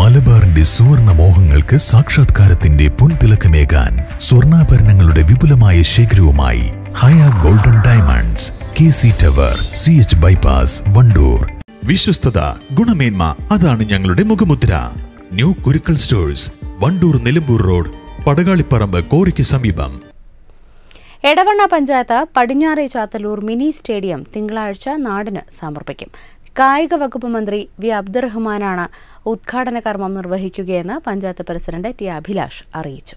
മലബാറിന്റെ സുവർണ മോഹങ്ങൾക്ക് സാക്ഷാത്കാരത്തിന്റെ പൊൻതിളക്കമേകാൻ സ്വർണ്ണാഭരണങ്ങളുടെ വിപുലമായ ശേഖരവുമായി Haya golden diamonds K C tower C H bypass Wandoor വിശ്വസ്തത ഗുണമേന്മ അതാണ് ഞങ്ങളുടെ മുഖമുദ്ര new Kurukkal stores Wandoor Nilambur road Padakalipparamba കോറിക്ക് സമീപം എടവണ്ണ പഞ്ചായത്ത് പടിഞ്ഞാറേ ചാത്തല്ലൂർ മിനി സ്റ്റേഡിയം തിങ്കളാഴ്ച നാടിന് സമർപ്പിക്കും കായിക വകുപ്പ് മന്ത്രി വി അബ്ദുറഹ്മാനാണ് ഉദ്ഘാടന കർമ്മം നിർവഹിക്കുകയെന്ന് പഞ്ചായത്ത് പ്രസിഡന്റ് ടി അഭിലാഷ് അറിയിച്ചു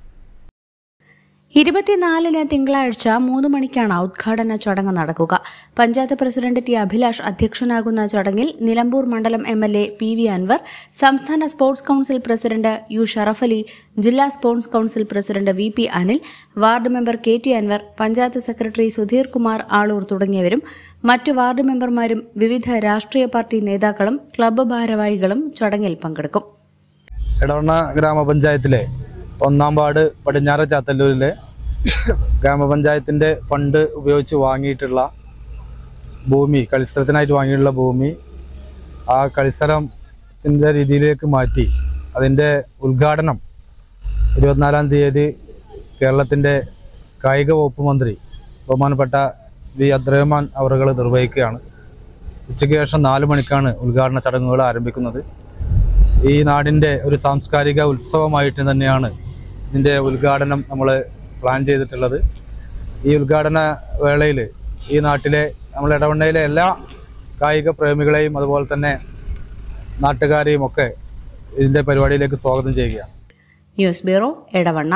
ഇരുപത്തിനാലിന് തിങ്കളാഴ്ച മൂന്ന് മണിക്കാണ് ഉദ്ഘാടന ചടങ്ങ് നടക്കുക പഞ്ചായത്ത് പ്രസിഡന്റ് ടി അഭിലാഷ് അധ്യക്ഷനാകുന്ന ചടങ്ങിൽ നിലമ്പൂർ മണ്ഡലം M L A P V Anvar സംസ്ഥാന sports council president U Sharaf Ali ജില്ലാ sports council president V P Anil ward member K T Anvar panchayat secretary Sudheer Kumar Aloor തുടങ്ങിയവരും മറ്റു വാർഡ് മെമ്പർമാരും വിവിധ രാഷ്ട്രീയ പാർട്ടി നേതാക്കളും ക്ലബ്ബ് ഭാരവാഹികളും ചടങ്ങിൽ പങ്കെടുക്കും എടവണ്ണ ഗ്രാമപഞ്ചായത്തിലെ ഒന്നാം വാർഡ് പടിഞ്ഞാറ് ചാത്തല്ലൂരിലെ ഗ്രാമപഞ്ചായത്തിൻ്റെ ഫണ്ട് ഉപയോഗിച്ച് വാങ്ങിയിട്ടുള്ള ഭൂമി കളിസ്ഥലത്തിനായിട്ട് വാങ്ങിയിട്ടുള്ള ഭൂമി ആ കളിസ്ഥലത്തിൻ്റെ രീതിയിലേക്ക് മാറ്റി അതിൻ്റെ ഉദ്ഘാടനം ഇരുപത്തിനാലാം തീയതി കേരളത്തിൻ്റെ കായിക വകുപ്പ് മന്ത്രി ബഹുമാനപ്പെട്ട വി അബ്ദുറഹ്മാൻ അവറുകൾ നിർവഹിക്കുകയാണ് ഉച്ചയ്ക്ക് ശേഷം നാല് മണിക്കാണ് ഉദ്ഘാടന ചടങ്ങുകൾ ആരംഭിക്കുന്നത് ഈ നാടിൻ്റെ ഒരു സാംസ്കാരിക ഉത്സവമായിട്ട് തന്നെയാണ് ഇതിൻ്റെ ഉദ്ഘാടനം നമ്മൾ പ്ലാൻ ചെയ്തിട്ടുള്ളത് ഈ ഉദ്ഘാടന വേളയിൽ ഈ നാട്ടിലെ നമ്മൾ ഇടവണ്ണയിലെ എല്ലാ കായിക പ്രേമികളെയും അതുപോലെ തന്നെ നാട്ടുകാരെയും ഒക്കെ ഇതിൻ്റെ പരിപാടിയിലേക്ക് സ്വാഗതം ചെയ്യുകയാണ് news bureau Edavanna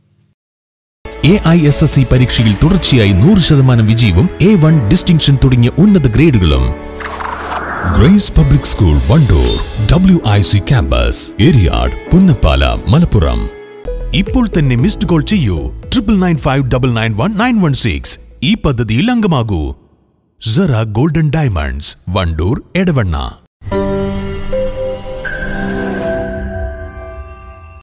A I S S C പരീക്ഷയിൽ തുടർച്ചയായി നൂറ് ശതമാനം വിജയവും എ വൺ ഡിസ്റ്റിങ്ഷൻ തുടങ്ങിയ ഉന്നത ഗ്രേഡുകളും Grace public school Wandoor W I C campus Eriyad Punnappala Malappuram ഇപ്പോൾ തന്നെ മിസ്ഡ് കോൾ ചെയ്യൂ triple nine five double nine one nine one six ഈ പദ്ധതിയിൽ അംഗമാകൂ സറ ഗോൾഡൻ ഡയമണ്ട്സ് വണ്ടൂർ എടവണ്ണ